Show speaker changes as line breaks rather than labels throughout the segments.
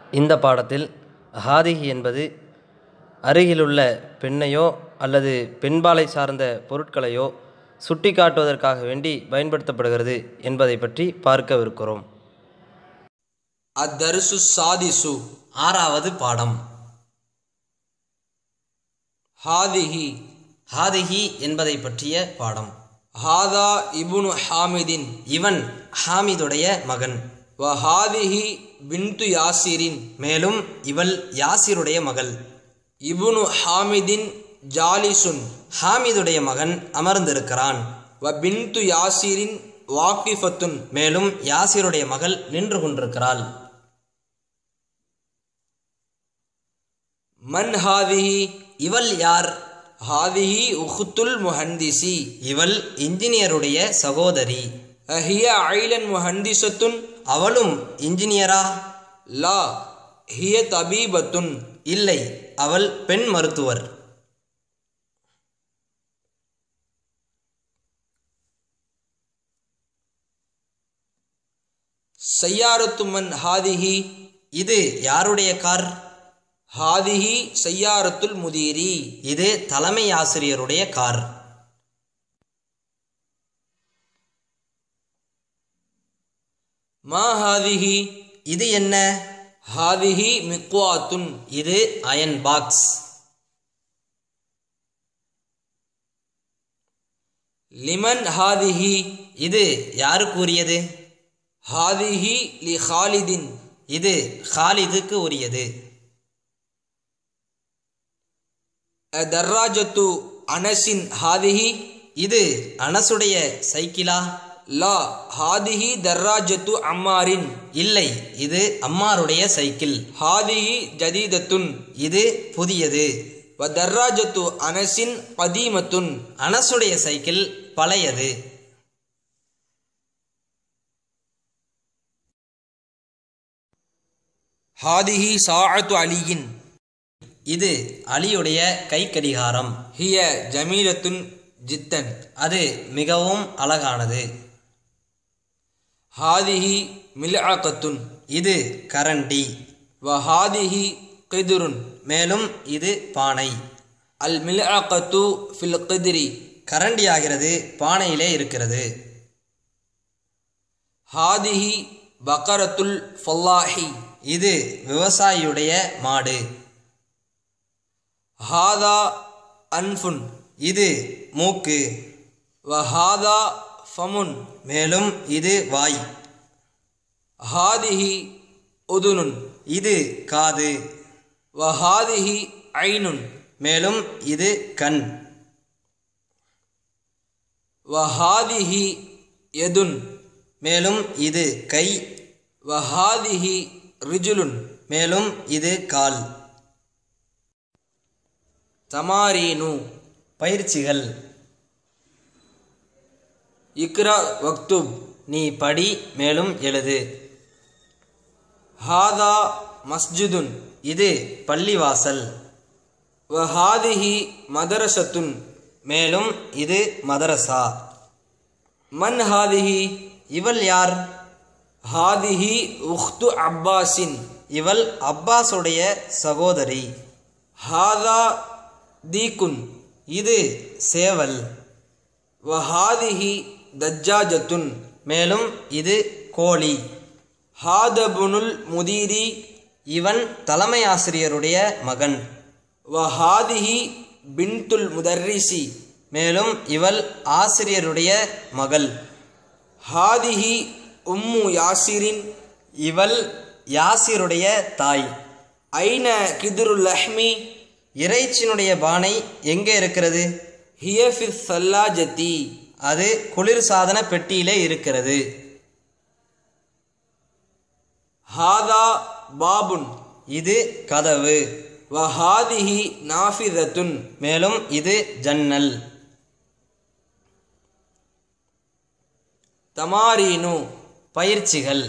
இந்த பாடத்தில் ஹாதிஹி என்பது அருகிலுள்ள பெண்ணையோ அல்லது பெண்பாலை சார்ந்த பொருட்களையோ சுட்டிக்காட்டுவதற்காக வேண்டி பயன்படுத்தப்படுகிறது என்பதை பற்றி பார்க்கவிருக்கிறோம்
الدرس السادس
ஆறாவது பாடம்
هذه
ஹாதிஹி என்பதை பற்றிய பாடம்
هذا ابن حامد
இவன் ஹாமிதுடைய மகன்
وهذه بنت ياسر
மேலும் இவள் யாசிருடைய மகள்
ابن حامد جالس
ஹாமிதுடைய மகன் அமர்ந்திருக்கிறான்
وبنت ياسر واقفة
மேலும் யாசிருடைய மகள் நின்று கொண்டிருக்கிறாள்
من هذه
இவள் யார்
هذه أخت المهندس
இவள் இன்ஜினியருடைய சகோதரி
هي عيلا مهندسة
அவளும் இன்ஜினியரா
لا هي طبيبة
இல்லை அவள் பெண் மருத்துவர்
سيارة من هذه
இது யாருடைய கார்
هذه سيارة المدير
இது தலைமை ஆசிரியருடைய கார்
ما هذه
இது என்ன
هذه مقواة
இது அயன் பாக்ஸ்
لمن هذه
இது யாருக்கு உரியது
هذه لخالد
இது ஹாலிதுக்கு உரியது
دراجة أنس هذه
இது அனசுடைய சைக்கிளா
لا هذه دراجة عمار
இல்லை இது அம்மாருடைய சைக்கிள்
هذه جديدة
இது புதியது
ودراجة أنس قديمة
அனசுடைய சைக்கிள் பழையது
هذه ساعة علي
இது அலியுடைய கை கடிகாரம்
هي جميلة جدا
அது மிகவும் அழகானது
هذه ملعقة
இது கரண்டி
وهذه قدر
மேலும் இது பானை
الملعقة في القدر
கரண்டி ஆகிறது பானையிலே இருக்கிறது
هذه بقرة الفلاح
இது விவசாயியுடைய மாடு
هذا أنف
இது மூக்கு
وهذا فم
மேலும் இது வாய்
هذه أذن
இது காது
وهذه عين
மேலும் இது கண்
وهذه يد
மேலும் இது கை
وهذه رجل
மேலும் இது கால்
تمارين
பயிற்சிகள்
اقرأ واكتب
நீ படி மேலும் எழுது
هذا مسجد
இது பள்ளிவாசல்
وهذه مدرسة
மேலும் இது மதரசா
من هذه
இவள் யார்
هذه أخت عباس
இவள் அப்பாஸுடைய சகோதரி
هذا ديك
இது சேவல்
وهذه دجاجة
மேலும் இது கோழி
هذا ابن المدير
இவன் தலைமை ஆசிரியருடைய மகன்
وهذه بنت المدرس
மேலும் இவள் ஆசிரியருடைய மகள்
هذه أم ياسر
இவள் யாசிருடைய தாய்
أين كدر اللحم
இறைச்சியினுடைய பானை எங்கே இருக்கிறது
هي في الثلاجة
அது குளிர்சாதன பெட்டியிலே இருக்கிறது
هذا باب
இது கதவு
وهذه نافذة
மேலும் இது ஜன்னல்
تمارين
பயிற்சிகள்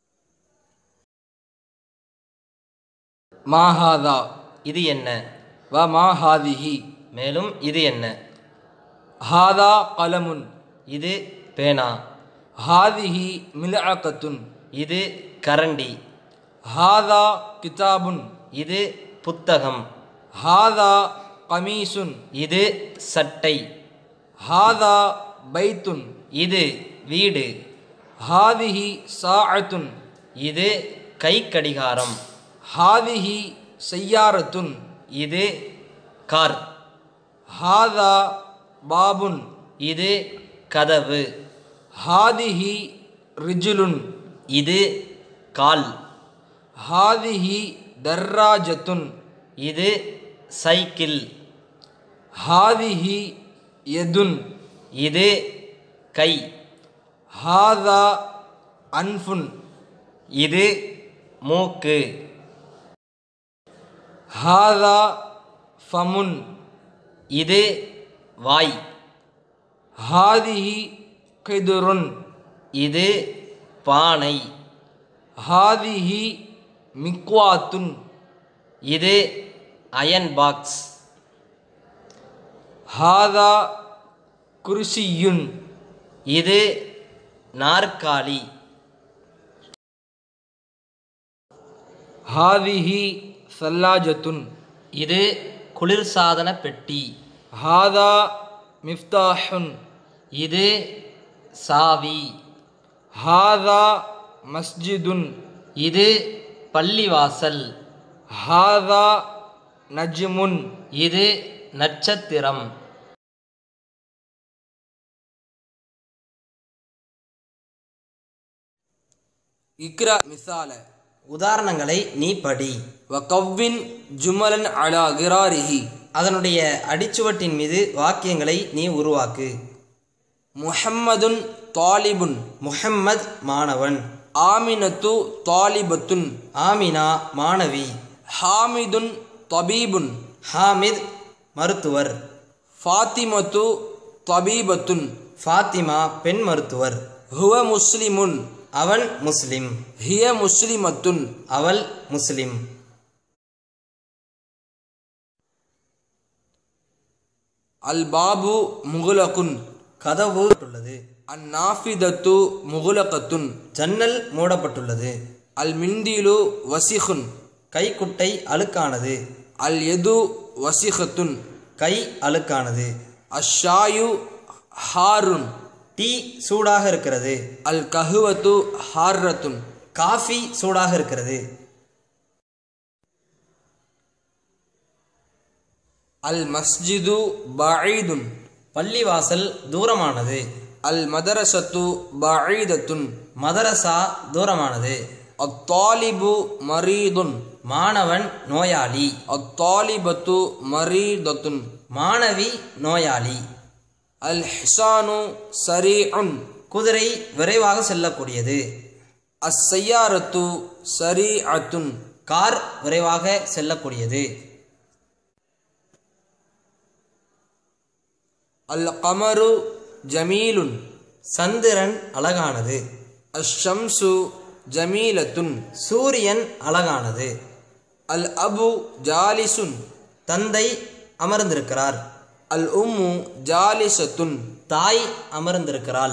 ما هذا
இது என்ன
وما هذه
மேலும் இது என்ன
هذا قلم
இது பேனா
هذه ملعقة
இது கரண்டி
ஹாதா கிதாபுன்
இது புத்தகம்
ஹாதா கமீசுன்
இது சட்டை
ஹாதா பைத்துன்
இது வீடு
ஹாதிஹி சாஅத்துன்
இது கை கடிகாரம்
ஹாதிஹி செய்யாரத்துன்
இது கார்
ஹாதா பாபுன்
இது கதவு
ஹாதிஹி ரிஜுலுன்
இது கால்
ஹாதிஹி தர்ராஜத்துன்
இது சைக்கிள்
ஹாதிஹி யதுன்
இது கை
ஹாதா அன்ஃபுன்
இது மூக்கு
ஹாதா ஃபமுன்
இது வாய்
ஹாதிஹி கிதுருன்
இது பானை
ஹாதிஹி மிக்வாத்துன்
இது அயன் பாக்ஸ்
ஹாதா குர்சியுன்
இது நாற்காலி
ஹாதிஹி சல்லாஜத்துன்
இது குளிர்சாதன பெட்டி
ஹாதா மிஃப்தாஹுன்
இது சாவி
ஹாதா மஸ்ஜிதுன்
இது பள்ளிவாசல்
ஹாதா நஜ்முன்
இது நட்சத்திரம்
இக்ரா மிசால
உதாரணங்களை நீ படி
வகவ்வின் ஜுமலன் அலா கிராரிஹி
அதனுடைய அடிச்சுவட்டின் மீது வாக்கியங்களை நீ உருவாக்கு
முஹம்மதுன் தாலிபுன்
முஹம்மத் மாணவன்
ஆமினத்து தாலிபத்துன்
ஆமினா மாணவி
ஹாமிதுன் தபீபுன்
ஹாமித் மருத்துவர்
ஃபாத்திமத்து தபீபத்துன்
ஃபாத்திமா பெண் மருத்துவர்
ஹுவ முஸ்லிமுன்
அவன் முஸ்லிம்
ஹிய முஸ்லிமத்துன்
அவள் முஸ்லிம்
அல் பாபு முகுலகுன்
கதவு உள்ளது
அன் நாஃபிதத்து முகுலகத்துன்
ஜன்னல் மூடப்பட்டுள்ளது
அல் மிந்திலு வசிகுன்
கைக்குட்டை அழுக்கானது
அல் எது வசிகத்துன்
கை அழுக்கானது
அஷாயு ஹாருன்
டீ சூடாக இருக்கிறது
அல் கஹுவத்து ஹார்ரத்துன்
காஃபி சூடாக இருக்கிறது
அல் மஸ்ஜிது பஈதுன்
பள்ளிவாசல் தூரமானது
அல் மதரசத்து பஈதத்துன்
மதரசா தூரமானது
அத்தாலிபு மரீதுன்
மாணவன் நோயாளி
அத்தாலிபத்து மரீதத்துன்
மாணவி நோயாளி
அல் ஹிசானு சரீஉன்
குதிரை விரைவாக செல்லக்கூடியது
அஸ்ஸையாரத்து சரீஅத்துன்
கார் விரைவாக செல்லக்கூடியது
அல் கமரு ஜமீலுன்
சந்திரன் அழகானது
அஷம்சு ஜமீலத்துன்
சூரியன் அழகானது
அல் அபு ஜாலிசுன்
தந்தை அமர்ந்திருக்கிறார்
அல் உம்மு ஜாலிசத்துன்
தாய் அமர்ந்திருக்கிறாள்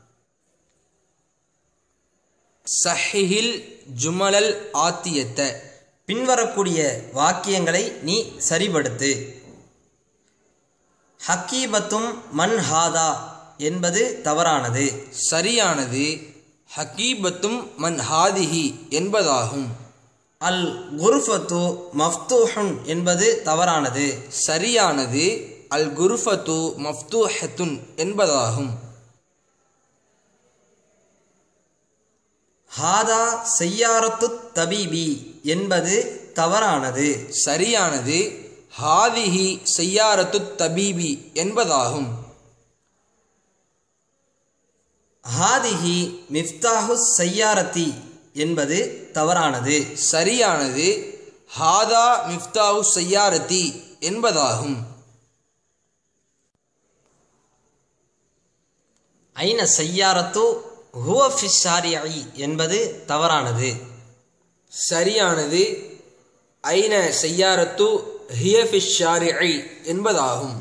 சஹிஹில் ஜுமலல் ஆத்தியத்த
பின்வரக்கூடிய வாக்கியங்களை நீ சரிபடுத்து ஹக்கீபத்தும் மன் ஹாதா என்பது தவறானது
சரியானது ஹக்கீபத்தும் மன் ஹாதிஹி என்பதாகும்
அல் குருஃபத்து மஃப்தூஹுன் என்பது தவறானது
சரியானது அல் குருஃபத்து மஃப்தூஹத்துன் என்பதாகும்
ஹாதா செய்யாரத்து தபீபி என்பது தவறானது
சரியானது ஹாதிஹி செய்யாரத்து தபீபி என்பதாகும்
ஹாதிஹி மிஃப்தாஹு செய்யாரத்தி என்பது தவறானது
சரியானது ஹாதா மிஃப்தாவு செய்யாரத்தி என்பதாகும்
ஐன செய்யாரத்து ஹுவ ஃபி ஷாரிஇ என்பது தவறானது
சரியானது ஐன செய்யாரத்து ஹியஃபிஷ் ஷாரிஇ என்பதாகும்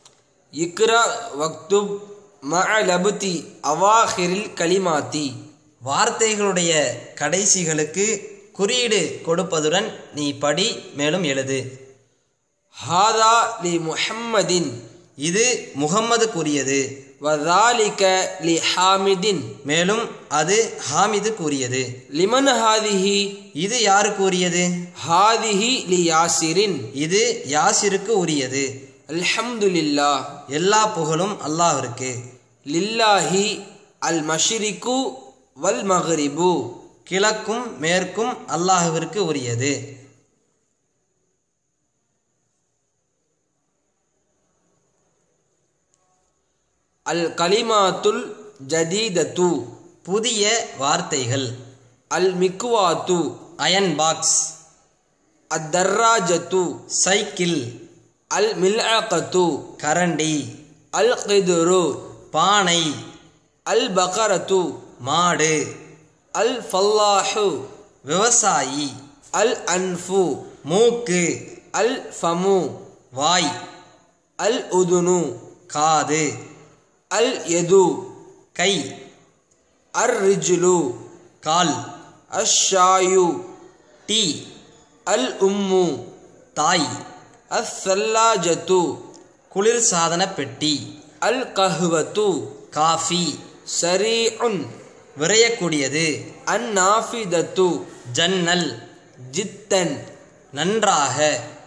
இக்ரா வக்துப் மஅ லபுதி அவாஹிரில் கலிமாத்தி
வார்த்தைகளுடைய கடைசிகளுக்கு குறியீடு கொடுப்பதுடன் நீ படி மேலும் எழுது
ஹாதா லி முஹம்மதின்
இது முகம்மதுக்குரியது
வதாலிக லி ஹாமிதின்
மேலும் அது ஹாமிது கூறியது
லிமன் ஹாதிஹி
இது யாரு கூறியது
ஹாதிஹி லி யாசிரின்
இது யாசிருக்கு உரியது
அல்ஹம்துலில்லா
எல்லா புகழும் அல்லாஹ்விற்கு
லில்லாஹி அல் மஷ்ரிகு வல் மக்ரிபு
கிழக்கும் மேற்கும் அல்லாஹ்விற்கு உரியது
அல் கலிமாத்துல் ஜதீதத்து
புதிய வார்த்தைகள்
அல் மிக்வாத்து
அயன் பாக்ஸ்
அத் தர்ராஜத்து
சைக்கிள்
அல் மில்அகத்து
கரண்டி
அல் கிதுரு
பானை
அல் பகரத்து
மாடு
அல் ஃபல்லாஹு
விவசாயி
அல் அன்ஃபு
மூக்கு
அல் ஃபமு
வாய்
அல் உதுனு
காது
அல் எது
கை
அர் ரிஜ்லு
கால்
அஷாயு
டீ
அல் உம்மு
தாய்
அஸ் சல்லாஜத்து
குளிர் சாதன பெட்டி
அல் கஹ்வத்து
காஃபி
சரீஉன்
விரையக்கூடியது
அன் நாஃபிதத்து
ஜன்னல்
ஜித்தன்
நன்றாக